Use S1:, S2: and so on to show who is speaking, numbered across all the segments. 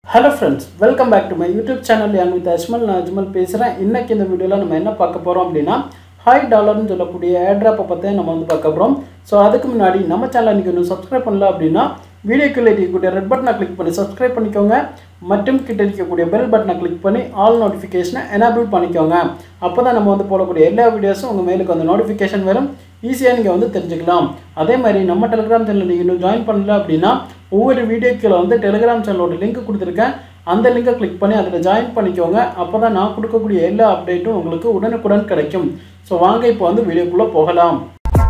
S1: hello friends welcome back to my YouTube channel யான் with Ajmal நான் அஜ்மல் பேசுகிறேன் இன்னைக்கு இந்த வீடியோவில் நம்ம என்ன பார்க்க போகிறோம் அப்படின்னா ஹாய் டாலர்னு சொல்லக்கூடிய ஏர்ட்ராப்பை பற்றி நம்ம வந்து பார்க்க போகிறோம் ஸோ அதுக்கு முன்னாடி நம்ம சேனல் நீங்கள் இன்னும் சப்ஸ்கிரைப் பண்ணல அப்படின்னா வீடியோக்குள்ளே இருக்கக்கூடிய ரெட் பட்டனை கிளிக் பண்ணி சப்ஸ்கிரைப் பண்ணிக்கோங்க மற்றும் கிட்ட இருக்கக்கூடிய பெல் பட்டனை கிளிக் பண்ணி ஆல் நோட்டிஃபிகேஷனை எனேபிள் பண்ணிக்கோங்க அப்போ தான் நம்ம வந்து போடக்கூடிய எல்லா வீடியோஸும் உங்கள் மேலுக்கு வந்து நோட்டிஃபிகேஷன் வரும் ஈஸியாக நீங்கள் வந்து தெரிஞ்சுக்கலாம் அதே மாதிரி நம்ம டெலிகிராம் சேனல் நீங்கள் இன்னும் ஜாயின் பண்ணல அப்படின்னா ஒவ்வொரு வீடியோக்கில் வந்து டெலிகிராம் சேனலோட லிங்க் கொடுத்துருக்கேன் அந்த லிங்கை கிளிக் பண்ணி அதில் ஜாயின் பண்ணிக்கோங்க அப்போ தான் நான் கொடுக்கக்கூடிய எல்லா அப்டேட்டும் உங்களுக்கு உடனுக்குடன் கிடைக்கும் ஸோ வாங்க இப்போ வந்து வீடியோக்குள்ளே போகலாம்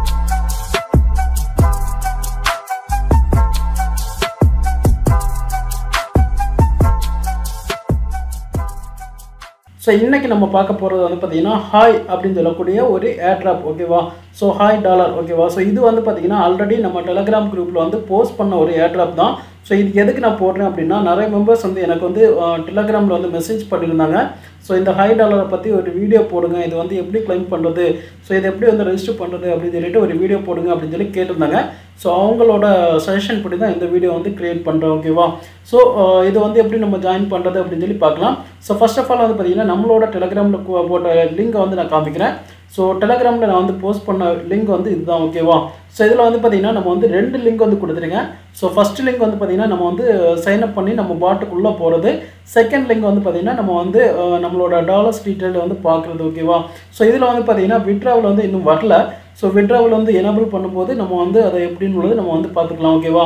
S1: ஸோ இன்றைக்கி நம்ம பார்க்க போகிறது வந்து பார்த்தீங்கன்னா ஹாய் அப்படின்னு சொல்லக்கூடிய ஒரு ஏர்ட்ராப் ஓகேவா ஸோ ஹாய் டாலர் ஓகேவா ஸோ இது வந்து பார்த்தீங்கன்னா ஆல்ரெடி நம்ம டெலகிராம் குரூப்பில் வந்து போஸ்ட் பண்ண ஒரு ஏர்ட்ராப் தான் ஸோ இதுக்கு எதுக்கு நான் போடுறேன் அப்படின்னா நிறைய மெம்பர்ஸ் வந்து எனக்கு வந்து டெலகிராமில் வந்து மெசேஜ் பண்ணியிருந்தாங்க ஸோ இந்த ஹை டாலரை பற்றி ஒரு வீடியோ போடுங்க இது வந்து எப்படி கிளைம் பண்ணுறது ஸோ இதை எப்படி வந்து ரெஜிஸ்டர் பண்ணுறது அப்படின்னு சொல்லிட்டு ஒரு வீடியோ போடுங்க அப்படின்னு சொல்லி கேட்டிருந்தாங்க ஸோ அவங்களோட சஜஷன் படி தான் இந்த வீடியோ வந்து க்ரியேட் பண்ணுறேன் ஓகேவா ஸோ இது வந்து எப்படி நம்ம ஜாயின் பண்ணுறது அப்படின்னு சொல்லி பார்க்கலாம் ஸோ ஃபர்ஸ்ட் ஆஃப் ஆல் வந்து பார்த்தீங்கன்னா நம்மளோட டெலகிராமில் போட்ட லிங்கை வந்து நான் காமிக்கிறேன் ஸோ டெலகிராமில் நான் வந்து போஸ்ட் பண்ண லிங்க் வந்து இதுதான் ஓகேவா ஸோ இதில் வந்து பார்த்திங்கன்னா நம்ம வந்து ரெண்டு லிங்க் வந்து கொடுத்துருக்கேன் ஸோ ஃபஸ்ட் லிங்க் வந்து பார்த்திங்கன்னா நம்ம வந்து சைன் அப் பண்ணி நம்ம பாட்டுக்குள்ளே போகிறது செகண்ட் லிங்க் வந்து பார்த்திங்கன்னா நம்ம வந்து நம்மளோட டாலர்ஸ் டீட்டெயில் வந்து பார்க்குறது ஓகேவா ஸோ இதில் வந்து பார்த்திங்கன்னா விட்ராவல் வந்து இன்னும் வரல ஸோ விட்ராவல் வந்து எனபிள் பண்ணும்போது நம்ம வந்து அதை எப்படின்னு நம்ம வந்து பார்த்துக்கலாம் ஓகேவா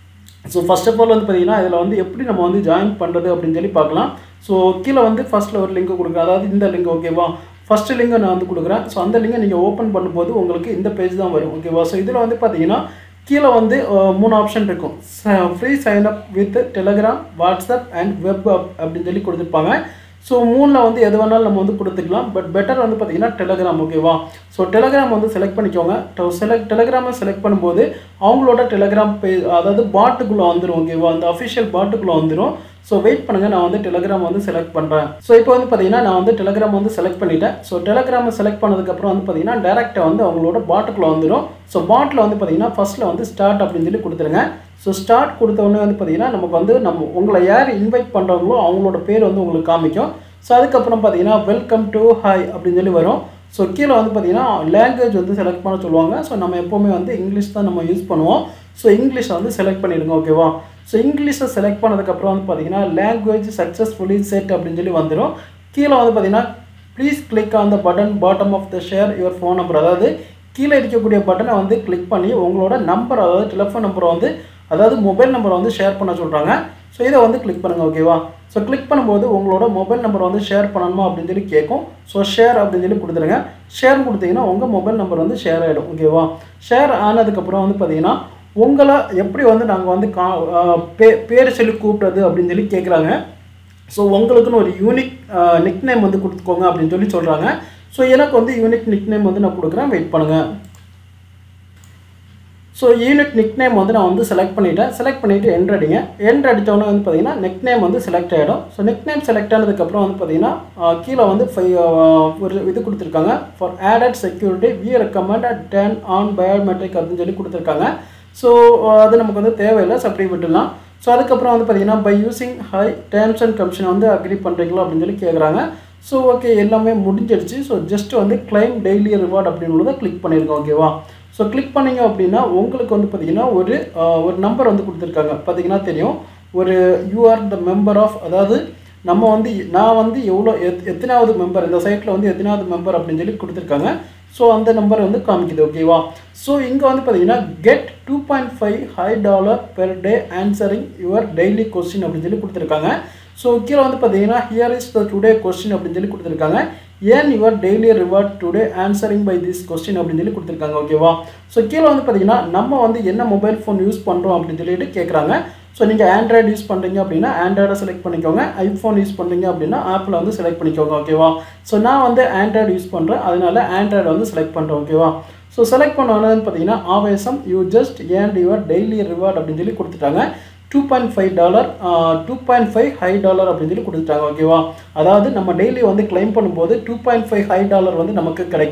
S1: ஸோ ஃபர்ஸ்ட் ஆஃப் ஆல் வந்து பார்த்தீங்கன்னா இதில் வந்து எப்படி நம்ம வந்து ஜாயின் பண்ணுறது அப்படின்னு சொல்லி பார்க்கலாம் ஸோ கீழே வந்து ஃபஸ்ட்டில் ஒரு லிங்க் கொடுக்குறேன் அதாவது இந்த லிங்க் ஓகேவா ஃபஸ்ட்டு லிங்கை நான் வந்து கொடுக்குறேன் ஸோ அந்த லிங்கை நீங்கள் ஓப்பன் பண்ணும்போது உங்களுக்கு இந்த பேஜ் தான் வரும் ஓகேவா ஸோ இதில் வந்து பார்த்தீங்கன்னா கீழே வந்து மூணு ஆப்ஷன் இருக்கும் free sign up with Telegram WhatsApp and web app அப்படின்னு சொல்லி கொடுத்துருப்பாங்க ஸோ மூணில் வந்து எது வேணாலும் நம்ம வந்து கொடுத்துக்கலாம் பட் பெட்டர் வந்து பார்த்தீங்கன்னா டெலகிராம் ஓகேவா ஸோ டெலகிராம் வந்து செலக்ட் பண்ணிக்கோங்க செலக்ட் டெலகிராமை செலக்ட் பண்ணும்போது அவங்களோட டெலகிராம் பே அதாவது பாட்டுக்குள்ளே வந்துடும் ஓகேவா அந்த அஃபிஷியல் பாட்டுக்குள்ளே வந்துடும் ஸோ வெயிட் பண்ணுங்கள் நான் வந்து டெலகிராம் வந்து செலக்ட் பண்ணுறேன் ஸோ இப்போ வந்து பார்த்தீங்கன்னா நான் வந்து டெலகிராம் வந்து செலக்ட் பண்ணிட்டேன் ஸோ டெலகிராமை செலக்ட் பண்ணதுக்கப்புறம் வந்து பார்த்தீங்கன்னா டேரெக்டாக வந்து அவங்களோட பாட்டுக்குள்ளே வந்துடும் ஸோ பாட்டில் வந்து பார்த்தீங்கன்னா ஃபஸ்ட்டில் வந்து ஸ்டார்ட் அப்படின்னு சொல்லி கொடுத்துருங்க ஸோ ஸ்டார்ட் கொடுத்த உடனே வந்து பார்த்தீங்கன்னா நமக்கு வந்து நம்ம உங்களை யார் இன்வைட் பண்ணுறாங்களோ அவங்களோட பேர் வந்து உங்களுக்கு காமிக்கும் ஸோ அதுக்கப்புறம் பார்த்தீங்கன்னா வெல்கம் டு ஹாய் அப்படின்னு சொல்லி வரும் ஸோ கீழே வந்து பார்த்தீங்கன்னா லாங்குவேஜ் வந்து செலக்ட் பண்ண சொல்லுவாங்க ஸோ நம்ம எப்போவுமே வந்து இங்கிலீஷ் தான் நம்ம யூஸ் பண்ணுவோம் ஸோ இங்கிலீஷை வந்து செலக்ட் பண்ணிடுங்க ஓகேவா ஸோ இங்கிலீஷை செலக்ட் பண்ணதுக்கப்புறம் வந்து பார்த்தீங்கன்னா லாங்குவேஜ் சக்ஸஸ்ஃபுல்லி செட் அப்படின்னு சொல்லி வந்துடும் கீழே வந்து பார்த்தீங்கன்னா please click on the button bottom of the share your phone number அதாவது கீழே இருக்கக்கூடிய பட்டனை வந்து கிளிக் பண்ணி உங்களோட நம்பர் அதாவது டெலிஃபோன் நம்பரை வந்து அதாவது மொபைல் நம்பரை வந்து ஷேர் பண்ண சொல்கிறாங்க ஸோ இதை வந்து கிளிக் பண்ணுங்கள் ஓகேவா ஸோ கிளிக் பண்ணும்போது உங்களோட மொபைல் நம்பர் வந்து ஷேர் பண்ணணுமா அப்படின்னு சொல்லி கேட்கும் ஸோ ஷேர் அப்படின்னு சொல்லி கொடுத்துருங்க ஷேர் கொடுத்தீங்கன்னா உங்கள் மொபைல் நம்பர் வந்து ஷேர் ஆகிடும் ஓகேவா ஷேர் ஆனதுக்கப்புறம் வந்து பார்த்தீங்கன்னா உங்களை எப்படி வந்து நாங்கள் வந்து கா பே பேர் சொல்லி கூப்பிட்றது அப்படின்னு சொல்லி கேட்குறாங்க ஸோ உங்களுக்குன்னு ஒரு யூனிக் நிக் நேம் வந்து கொடுத்துக்கோங்க அப்படின்னு சொல்லி சொல்கிறாங்க ஸோ எனக்கு வந்து யூனிக் நிக் நேம் வந்து நான் கொடுக்குறேன் வெயிட் பண்ணுங்கள் ஸோ யூனிக் நிக் நேம் வந்து நான் வந்து செலக்ட் பண்ணிவிட்டேன் செலக்ட் பண்ணிவிட்டு என்ட்ரு அடிங்க என்ட்ரு அடித்தோடனே வந்து பார்த்தீங்கன்னா நெக் நேம் வந்து செலக்ட் ஆகிடும் ஸோ நெக் நேம் செலக்ட் ஆனதுக்கப்புறம் வந்து பார்த்தீங்கன்னா கீழே வந்து ஃபை ஒரு இது கொடுத்துருக்காங்க for added security we recommend turn on biometric அப்படின்னு சொல்லி கொடுத்துருக்காங்க ஸோ அது நமக்கு வந்து தேவையில்லை ஸோ அப்படி விட்டுடலாம் ஸோ அதுக்கப்புறம் வந்து பார்த்தீங்கன்னா by using hi terms and commission வந்து அக்ரி பண்ணுறீங்களா அப்படின்னு சொல்லி கேட்குறாங்க ஸோ ஓகே எல்லாமே முடிஞ்சிடுச்சு ஸோ ஜஸ்ட் வந்து கிளைம் டெய்லி ரிவார்ட் அப்படின்னு கிளிக் பண்ணியிருக்கோம் ஓகேவா ஸோ கிளிக் பண்ணிங்க அப்படின்னா உங்களுக்கு வந்து பார்த்தீங்கன்னா ஒரு ஒரு நம்பர் வந்து கொடுத்துருக்காங்க பார்த்தீங்கன்னா தெரியும் ஒரு யூஆர் த மெம்பர் ஆஃப் அதாவது நம்ம வந்து நான் வந்து எவ்வளோ எத் எத்தனாவது மெம்பர் இந்த சைட்டில் வந்து எத்தனாவது மெம்பர் அப்படின்னு சொல்லி கொடுத்துருக்காங்க ஸோ அந்த நம்பர் வந்து காமிக்குது ஓகேவா ஸோ இங்கே வந்து பார்த்தீங்கன்னா get two point five hi dollar per day answering your daily question அப்படின்னு சொல்லி கொடுத்துருக்காங்க ஸோ கீழே வந்து பார்த்தீங்கன்னா here is the today question அப்படின்னு சொல்லி கொடுத்துருக்காங்க earn your daily reward today answering by this question அப்படின்னு சொல்லி கொடுத்துருக்காங்க ஓகேவா ஸோ கீழே வந்து பார்த்தீங்கன்னா நம்ம வந்து என்ன மொபைல் ஃபோன் யூஸ் பண்ணுறோம் அப்படின்னு சொல்லிட்டு கேட்குறாங்க ஸோ நீங்கள் ஆண்ட்ராய்டு யூஸ் பண்ணுறீங்க அப்படின்னா ஆண்ட்ராய்டை செலக்ட் பண்ணிக்கோங்க ஐஃபோன் யூஸ் பண்ணுறீங்க அப்படின்னா ஆப்பில் வந்து செலக்ட் பண்ணிக்கோங்க ஓகேவா ஸோ நான் வந்து ஆண்ட்ராய்டு யூஸ் பண்ணுறேன் அதனால ஆண்ட்ராய்டு வந்து செலக்ட் பண்ணுறேன் ஓகேவா ஸோ செலக்ட் பண்ணோன்னு பார்த்தீங்கன்னா awesome you just earned your daily reward அப்படின்னு சொல்லி கொடுத்துட்டாங்க two point five dollar two point five hi dollar அப்படின்னு சொல்லி கொடுத்துட்டாங்க ஓகேவா அதாவது நம்ம டெய்லி வந்து கிளைம் பண்ணும்போது two point five hi dollar வந்து நமக்கு கிடைக்கும்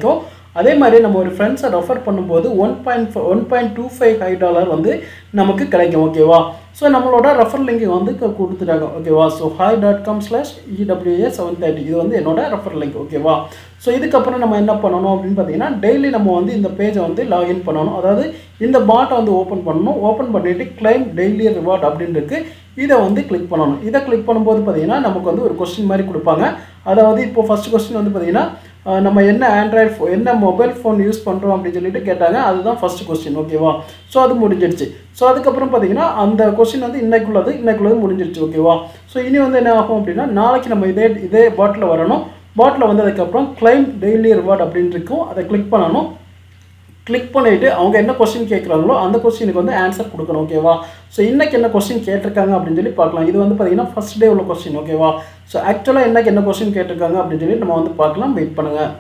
S1: அதே மாதிரி நம்ம ஒரு ஃப்ரெண்ட்ஸை ரெஃபர் பண்ணும்போது one point one point two five hi dollar வந்து நமக்கு கிடைக்கும் ஓகேவா ஸோ நம்மளோட ரெஃபர் லிங்க் வந்து க- கொடுத்துட்டாங்க ஓகேவா so hi dot com slash EWA seven thirty இது வந்து என்னோட ரெஃபர் லிங்க் ஓகேவா ஸோ இதுக்கப்புறம் நம்ம என்ன பண்ணணும் அப்படின்னு பார்த்தீங்கன்னா டெய்லி நம்ம வந்து இந்த பேஜை வந்து லாகின் பண்ணணும் அதாவது இந்த பாட்டை வந்து ஓப்பன் பண்ணணும் ஓப்பன் பண்ணிட்டு கிளைம் டெய்லி ரிவார்ட் அப்படின்னு இருக்கு இதை வந்து கிளிக் பண்ணணும் இதை கிளிக் பண்ணும்போது பார்த்தீங்கன்னா நமக்கு வந்து ஒரு கொஸ்டின் மாதிரி கொடுப்பாங்க அதாவது இப்போ ஃபர்ஸ்ட் கொஸ்டின் வந்து பார்த்தீங்கன்னா அஹ், நம்ம என்ன ஆண்ட்ராய்டு ஃபோ என்ன மொபைல் ஃபோன் யூஸ் பண்ணுறோம் அப்படின்னு சொல்லிட்டு கேட்டாங்க அதுதான் ஃபர்ஸ்ட் கொஸ்டின் ஓகேவா ஸோ அது முடிஞ்சிடுச்சு ஸோ அதுக்கப்புறம் பார்த்தீங்கன்னா அந்த கொஸ்டின் வந்து இன்னைக்குள்ளது இன்னைக்குள்ளது முடிஞ்சிடுச்சு ஓகேவா ஸோ இனி வந்து என்ன ஆகும் அப்படின்னா நாளைக்கு நம்ம இதே இதே பாட்டில் வரணும் பாட்டில் வந்ததுக்கப்புறம் கிளைம் டெய்லி ரிவார்ட் அப்படின்னு இருக்கும் அதை கிளிக் பண்ணணும் கிளிக் பண்ணிவிட்டு அவங்க என்ன கொஸ்டின் கேட்குறாங்களோ அந்த கொஸ்டினுக்கு வந்து ஆன்சர் கொடுக்கணும் ஓகேவா ஸோ இன்னைக்கு என்ன கொஸ்டின் கேட்டிருக்காங்க அப்படின்னு சொல்லி பார்க்கலாம் இது வந்து பார்த்தீங்கன்னா ஃபர்ஸ்ட் டே உள்ள கொஸ்டின் ஓகேவா ஸோ ஆக்சுவலாக இன்னைக்கு என்ன கொஸ்டின் கேட்டிருக்காங்க அப்படின்னு சொல்லி நம்ம வந்து பார்க்கலாம் வெயிட் பண்ணுங்கள்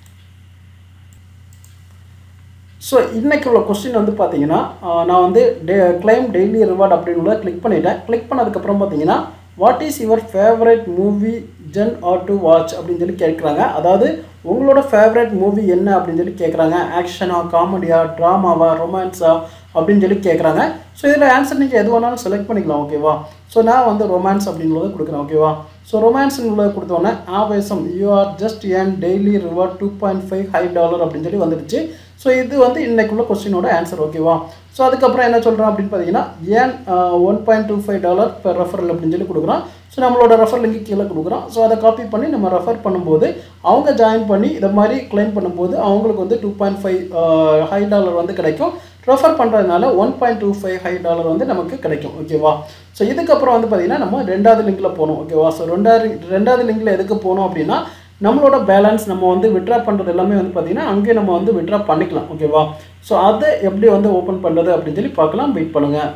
S1: ஸோ இன்னைக்கு உள்ள கொஸ்டின் வந்து பார்த்தீங்கன்னா ஆஹ், நான் வந்து டே கிளைம் டெய்லி ரிவார்ட் அப்படின்னு கிளிக் பண்ணிட்டேன் கிளிக் பண்ணதுக்கப்புறம் பார்த்தீங்கன்னா what is your favourite movie genre to watch அப்படின்னு சொல்லி கேட்குறாங்க அதாவது உங்களோட ஃபேவரட் மூவி என்ன அப்படின்னு சொல்லி கேட்குறாங்க ஆக்ஷனா காமெடியா ட்ராமாவா ரொமான்ஸா அப்படின்னு சொல்லி கேட்குறாங்க ஸோ இதில் ஆன்சர் நீங்கள் எது வேணாலும் செலக்ட் பண்ணிக்கலாம் ஓகேவா ஸோ நான் வந்து ரொமான்ஸ் அப்படின்றத கொடுக்குறேன் ஓகேவா ஸோ ரொமான்ஸ்னு உள்ளதை கொடுத்தோன்னே awesome you are just earn daily reward two point five hi dollar அப்படின்னு சொல்லி வந்துடுச்சு ஸோ இது வந்து இன்னைக்குள்ள கொஸ்டினோட ஆன்சர் ஓகேவா ஸோ அதுக்கப்புறம் என்ன சொல்கிறோம் அப்படின்னு பார்த்தீங்கன்னா earn one point two five dollar per referral அப்படின்னு சொல்லி கொடுக்குறோம் ஸோ நம்மளோட ரெஃபர் லிங்க் கீழே கொடுக்குறோம் ஸோ அதை காப்பி பண்ணி நம்ம ரெஃபர் பண்ணும்போது அவங்க ஜாயின் பண்ணி இதை மாதிரி கிளைம் பண்ணும்போது அவங்களுக்கு வந்து two point five hi dollar வந்து கிடைக்கும் ரெஃபர் பண்ணுறதுனால one point two five hi dollar வந்து நமக்கு கிடைக்கும் ஓகேவா ஸோ இதுக்கப்புறம் வந்து பார்த்தீங்கன்னா நம்ம ரெண்டாவது லிங்கில் போகணும் ஓகேவா ஸோ ரெண்டாவது ரெண்டாவது லிங்கில் எதுக்கு போகணும் அப்படின்னா நம்மளோட பேலன்ஸ் நம்ம வந்து விட்ரா பண்ணுறது எல்லாமே வந்து பார்த்தீங்கன்னா அங்கே நம்ம வந்து விட்ரா பண்ணிக்கலாம் ஓகேவா ஸோ அதை எப்படி வந்து ஓப்பன் பண்ணுறது அப்படின்னு சொல்லி பார்க்கலாம் வெயிட் பண்ணுங்கள்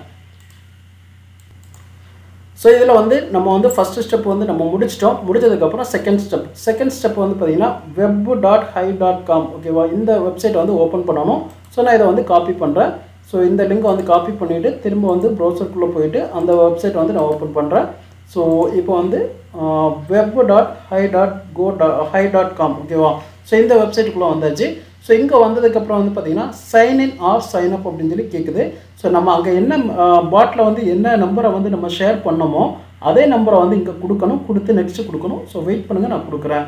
S1: ஸோ இதில் வந்து நம்ம வந்து ஃபஸ்ட்டு ஸ்டெப் வந்து நம்ம முடிச்சிட்டோம் முடிச்சதுக்கப்புறம் செகண்ட் ஸ்டெப் செகண்ட் ஸ்டெப் வந்து பார்த்தீங்கன்னா web dot hi dot com ஓகேவா இந்த வெப்சைட் வந்து ஓப்பன் பண்ணணும் ஸோ நான் இதை வந்து காப்பி பண்ணுறேன் ஸோ இந்த லிங்கை வந்து காப்பி பண்ணிவிட்டு திரும்ப வந்து ப்ரௌசருக்குள்ளே போயிட்டு அந்த வெப்சைட் வந்து நான் ஓப்பன் பண்ணுறேன் ஸோ இப்போ வந்து web dot hi dot go to hi dot com ஓகேவா ஸோ இந்த வெப்சைட்டுக்குள்ளே வந்தாச்சு ஸோ இங்கே வந்ததுக்கப்புறம் வந்து பார்த்தீங்கன்னா sign in or sign up அப்படின்னு சொல்லி கேட்குது ஸோ நம்ம அங்கே என்ன பாட்டில் வந்து என்ன நம்பரை வந்து நம்ம ஷேர் பண்ணோமோ அதே நம்பரை வந்து இங்கே கொடுக்கணும் கொடுத்து நெக்ஸ்ட்டு கொடுக்கணும் ஸோ வெயிட் பண்ணுங்கள் நான் கொடுக்குறேன்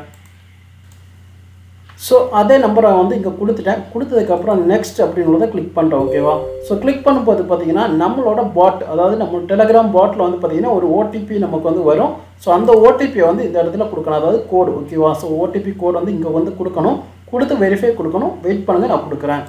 S1: ஸோ அதே நம்பரை வந்து இங்கே கொடுத்துட்டேன் கொடுத்ததுக்கப்புறம் நெக்ஸ்ட் அப்படின்றத கிளிக் பண்ணுறேன் ஓகேவா ஸோ கிளிக் பண்ணும்போது பார்த்தீங்கன்னா நம்மளோட பாட் அதாவது நம்ம டெலகிராம் பாட்டில் வந்து பார்த்தீங்கன்னா ஒரு ஓடிபி நமக்கு வந்து வரும் ஸோ அந்த ஓடிபியை வந்து இந்த இடத்துல கொடுக்கணும் அதாவது கோடு ஓகேவா ஸோ ஓடிபி கோடு வந்து இங்கே வந்து கொடுக்கணும் கொடுத்து வெரிஃபை கொடுக்கணும் வெயிட் பண்ணுங்கள் நான் கொடுக்குறேன்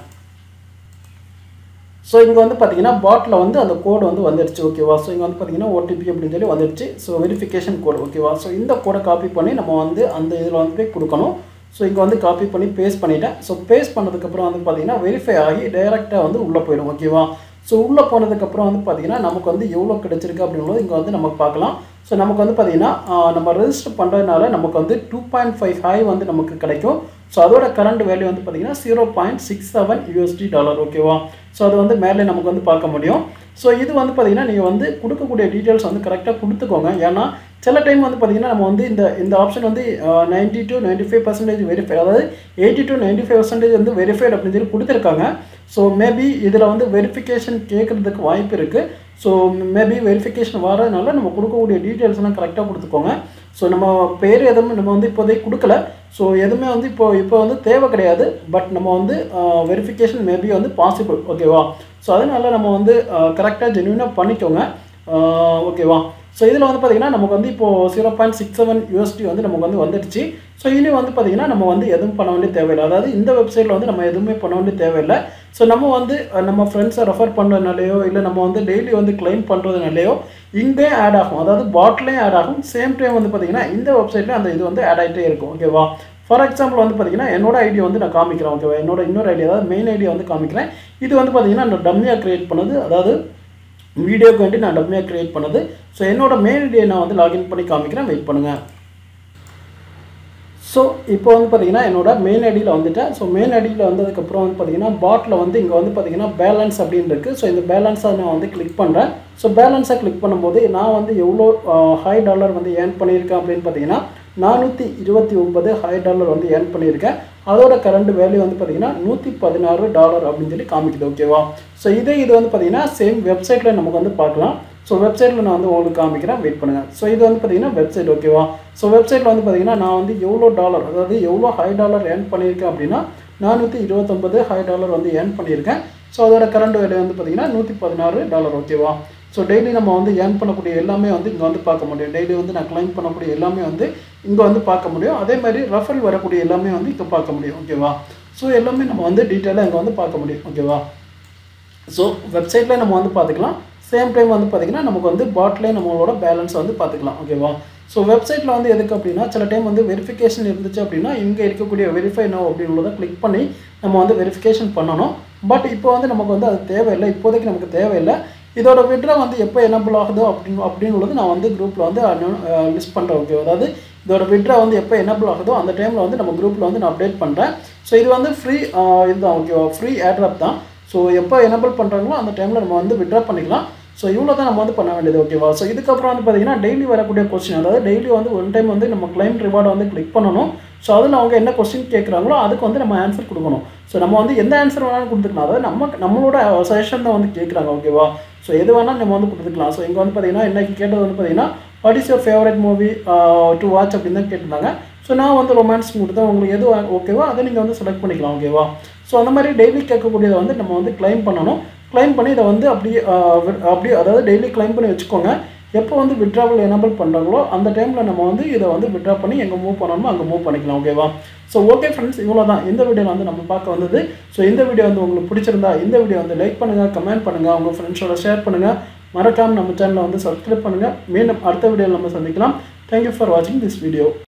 S1: ஸோ இங்கே வந்து பார்த்தீங்கன்னா பாட்டில் வந்து அந்த கோடு வந்து வந்துடுச்சு ஓகேவா ஸோ இங்கே வந்து பார்த்தீங்கன்னா ஓடிபி அப்படின்னு சொல்லி வந்துடுச்சு ஸோ வெரிஃபிகேஷன் கோடு ஓகேவா ஸோ இந்த கோடை காப்பி பண்ணி நம்ம வந்து அந்த இதில் வந்து போய் கொடுக்கணும் ஸோ இங்கே வந்து காப்பி பண்ணி பேஸ்ட் பண்ணிட்டேன் ஸோ பேஸ்ட் பண்ணதுக்கப்புறம் வந்து பார்த்தீங்கன்னா வெரிஃபை ஆகி டைரெக்டாக வந்து உள்ளே போயிடும் ஓகேவா ஸோ உள்ளே போனதுக்கப்புறம் வந்து பார்த்தீங்கன்னா நமக்கு வந்து எவ்வளோ கிடைச்சிருக்கு அப்படின்றது இங்கே வந்து நம்ம பார்க்கலாம் ஸோ நமக்கு வந்து பார்த்தீங்கன்னா ஆஹ், நம்ம ரெஜிஸ்டர் பண்ணுறதுனால நமக்கு வந்து டூ பாயிண்ட் ஃபைவ் ஹை வந்து நமக்கு கிடைக்கும் ஸோ அதோட கரண்ட் வேல்யூ வந்து பார்த்தீங்கன்னா zero point six seven USD dollar ஓகேவா ஸோ அது வந்து மேலே நமக்கு வந்து பார்க்க முடியும் ஸோ இது வந்து பார்த்தீங்கன்னா நீங்கள் வந்து கொடுக்கக்கூடிய டீட்டெயில்ஸ் வந்து கரெக்டாக கொடுத்துக்கோங்க ஏன்னா சில டைம் வந்து பார்த்தீங்கன்னா நம்ம வந்து இந்த இந்த ஆப்ஷன் வந்து ninety to ninety five percentage verify அதாவது eighty to ninety five percentage வந்து வெரிஃபைட் அப்படின்னு சொல்லி கொடுத்துருக்காங்க ஸோ மேபி இதில் வந்து வெரிஃபிகேஷன் கேட்குறதுக்கு வாய்ப்பு இருக்குது ஸோ மேபி வெரிஃபிகேஷன் வரதுனால நம்ம கொடுக்கக்கூடிய டீட்டெயில்ஸ்லாம் கரெக்டாக கொடுத்துக்கோங்க ஸோ நம்ம பேர் எதுவுமே நம்ம வந்து இப்போதைக்கு கொடுக்கல ஸோ எதுவுமே வந்து இப்போ இப்போ வந்து தேவை கிடையாது பட் நம்ம வந்து வெரிஃபிகேஷன் மேபி வந்து பாசிபிள் ஓகேவா ஸோ அதனால நம்ம வந்து கரெக்டாக ஜென்யூனாக பண்ணிக்கோங்க ஓகேவா ஸோ இதில் வந்து பார்த்தீங்கன்னா நமக்கு வந்து இப்போது zero point six seven USD வந்து நமக்கு வந்து வந்துடுச்சு ஸோ இனி வந்து பார்த்தீங்கன்னா நம்ம வந்து எதுவும் பண்ண வேண்டிய தேவையில்லை அதாவது இந்த வெப்சைட்டில் வந்து நம்ம எதுவுமே பண்ண வேண்டிய தேவையில்லை ஸோ நம்ம வந்து அஹ், நம்ம ஃப்ரெண்ட்ஸை ரெஃபர் பண்ணுறதுனாலையோ இல்லை நம்ம வந்து டெய்லி வந்து கிளைம் பண்ணுறதுனாலையோ இங்கே ஆட் ஆகும் அதாவது பாட்டிலையும் ஆட் ஆகும் சேம் டைம் வந்து பார்த்தீங்கன்னா இந்த வெப்சைட்டில் அந்த இது வந்து ஆட் ஆகிட்டே இருக்கும் ஓகேவா ஃபார் எக்ஸாம்பிள் வந்து பார்த்தீங்கன்னா என்னோட ஐடி வந்து நான் காமிக்கிறேன் ஓகேவா என்னோட இன்னொரு ஐடி அதாவது மெயின் ஐடியா வந்து காமிக்கிறேன் இது வந்து பார்த்தீங்கன்னா நான் டம்மியாக க்ரியேட் பண்ணது அதாவது வீடியோக்கு வேண்டி நான் டம்மியாக க்ரியேட் பண்ணது ஸோ என்னோட மெயில் ஐடியை நான் வந்து லாகின் பண்ணி காமிக்கிறேன் வெயிட் பண்ணுங்கள் ஸோ இப்போ வந்து பார்த்தீங்கன்னா என்னோட மெயின் ஐடியில் வந்துட்டேன் ஸோ மெயின் ஐடியில் வந்ததுக்கப்புறம் வந்து பார்த்தீங்கன்னா பாட்டில் வந்து இங்கே வந்து பார்த்தீங்கன்னா பேலன்ஸ் அப்படின்னு இருக்குது ஸோ இந்த பேலன்ஸை நான் வந்து கிளிக் பண்ணுறேன் ஸோ பேலன்ஸை கிளிக் பண்ணும்போது நான் வந்து எவ்வளோ ஹை டாலர் வந்து ஏர்ன் பண்ணியிருக்கேன் அப்படின்னு பார்த்தீங்கன்னா நானூற்றி இருபத்தி ஒன்பது ஹை டாலர் வந்து ஏர்ன் பண்ணியிருக்கேன் அதோட கரண்ட் வேல்யூ வந்து பார்த்தீங்கன்னா நூற்றி பதினாறு டாலர் அப்படின்னு சொல்லி காமிக்குது ஓகேவா ஸோ இதே இது வந்து பார்த்தீங்கன்னா சேம் வெப்சைட்டில் நமக்கு வந்து பார்க்கலாம் ஸோ வெப்சைட்டில் நான் வந்து உங்களுக்கு காமிக்கிறேன் வெயிட் பண்ணுங்கள் ஸோ இது வந்து பார்த்தீங்கன்னா வெப்சைட் ஓகேவா ஸோ வெப்சைட்டில் வந்து பார்த்தீங்கன்னா நான் வந்து எவ்வளோ டாலர் அதாவது எவ்வளோ ஹை டாலர் ஏர்ன் பண்ணியிருக்கேன் அப்படின்னா நானூற்றி இருபத்தொம்பது ஹை டாலர் வந்து ஏர்ன் பண்ணியிருக்கேன் ஸோ அதோட கரண்ட் வேல்யூ வந்து பார்த்தீங்கன்னா நூற்றி பதினாறு டாலர் ஓகேவா ஸோ டெய்லி நம்ம வந்து ஏர்ன் பண்ணக்கூடிய எல்லாமே வந்து இங்கே வந்து பார்க்க முடியும் டெய்லி வந்து நான் கிளைம் பண்ணக்கூடிய எல்லாமே வந்து இங்கே வந்து பார்க்க முடியும் அதே மாதிரி ரெஃபரல் வரக்கூடிய எல்லாமே வந்து இங்கே பார்க்க முடியும் ஓகேவா ஸோ எல்லாமே நம்ம வந்து டீட்டெயிலாக இங்கே வந்து பார்க்க முடியும் ஓகேவா ஸோ வெப்சைட்டில் நம்ம வந்து பார்த்துக்கலாம் சேம் டைம் வந்து பார்த்திங்கன்னா நமக்கு வந்து பாட்லேயே நம்மளோட பேலன்ஸ் வந்து பார்த்துக்கலாம் ஓகேவா ஸோ வெப்சைட்டில் வந்து எதுக்கு அப்படின்னா சில டைம் வந்து வெரிஃபிகேஷன் இருந்துச்சு அப்படின்னா இங்கே இருக்கக்கூடிய வெரிஃபை நோ அப்படின்றத கிளிக் பண்ணி நம்ம வந்து வெரிஃபிகேஷன் பண்ணணும் பட் இப்போ வந்து நமக்கு வந்து அது தேவையில்லை இப்போதைக்கு நமக்கு தேவையில்லை இதோட விட்ரா வந்து எப்போ எனபிள் ஆகுதோ அப்படின்னு அப்படின்னுள்ளது நான் வந்து குரூப்பில் வந்து லிஸ்ட் பண்ணுறேன் ஓகே அதாவது இதோட விட்ரா வந்து எப்போ எனபிள் ஆகுதோ அந்த டைமில் வந்து நம்ம குரூப்பில் வந்து நான் அப்டேட் பண்ணுறேன் ஸோ இது வந்து ஃப்ரீ இதுதான் ஓகேவா ஃப்ரீ ஏர்ட்ராப் தான் ஸோ எப்போ எனபிள் பண்ணுறாங்களோ அந்த டைமில் நம்ம வந்து விட்ரா பண்ணிக்கலாம் ஸோ இவ்வளோ தான் நம்ம வந்து பண்ண வேண்டியது ஓகேவா ஸோ இதுக்கப்புறம் வந்து பார்த்தீங்கன்னா டெய்லி வரக்கூடிய கொஸ்டின் அதாவது டெய்லி வந்து ஒன் டைம் வந்து நம்ம கிளைம் ரிவார்டை வந்து கிளிக் பண்ணணும் ஸோ அதில் அவங்க என்ன கொஸ்டின் கேட்குறாங்களோ அதுக்கு வந்து நம்ம ஆன்சர் கொடுக்கணும் ஸோ நம்ம வந்து எந்த ஆன்சர் வேணாலும் கொடுத்துக்கலாம் அதாவது நம்ம நம்மளோட சஜஷன் தான் வந்து கேட்குறாங்க ஓகேவா ஸோ எது வேணாலும் நம்ம வந்து கொடுத்துக்கலாம் ஸோ இங்கே வந்து பார்த்தீங்கன்னா இன்னைக்கு கேட்டது வந்து பார்த்தீங்கன்னா what is your favourite movie to watch அப்படின்னு தான் கேட்டிருந்தாங்க ஸோ நான் வந்து ரொமான்ஸ் கொடுத்தேன் உங்களுக்கு எது ஓகேவா அதை நீங்கள் வந்து செலக்ட் பண்ணிக்கலாம் ஓகேவா ஸோ அந்த மாதிரி டெய்லி கேட்கக்கூடியதை வந்து நம்ம வந்து கிளைம் பண்ணணும் கிளைம் பண்ணி இதை வந்து அப்படியே அப்படியே அதாவது டெய்லி கிளைம் பண்ணி வச்சுக்கோங்க எப்போ வந்து விட்ராவல் எனபிள் பண்ணுறாங்களோ அந்த டைமில் நம்ம வந்து இதை வந்து விட்ரா பண்ணி எங்கே மூவ் பண்ணணுமோ அங்கே மூவ் பண்ணிக்கலாம் ஓகேவா ஸோ ஓகே ஃப்ரெண்ட்ஸ் இவ்வளோ தான் இந்த வீடியோவில் வந்து நம்ம பார்க்க வந்தது ஸோ இந்த வீடியோ வந்து உங்களுக்கு பிடிச்சிருந்தா இந்த வீடியோ வந்து லைக் பண்ணுங்கள் கமெண்ட் பண்ணுங்கள் உங்கள் ஃப்ரெண்ட்ஸோட ஷேர் பண்ணுங்கள் மறக்காமல் நம்ம சேனலை வந்து சப்ஸ்கிரைப் பண்ணுங்கள் மீண்டும் அடுத்த வீடியோவில் நம்ம சந்திக்கலாம் தேங்க்யூ ஃபார் வாட்சிங் திஸ் வீடியோ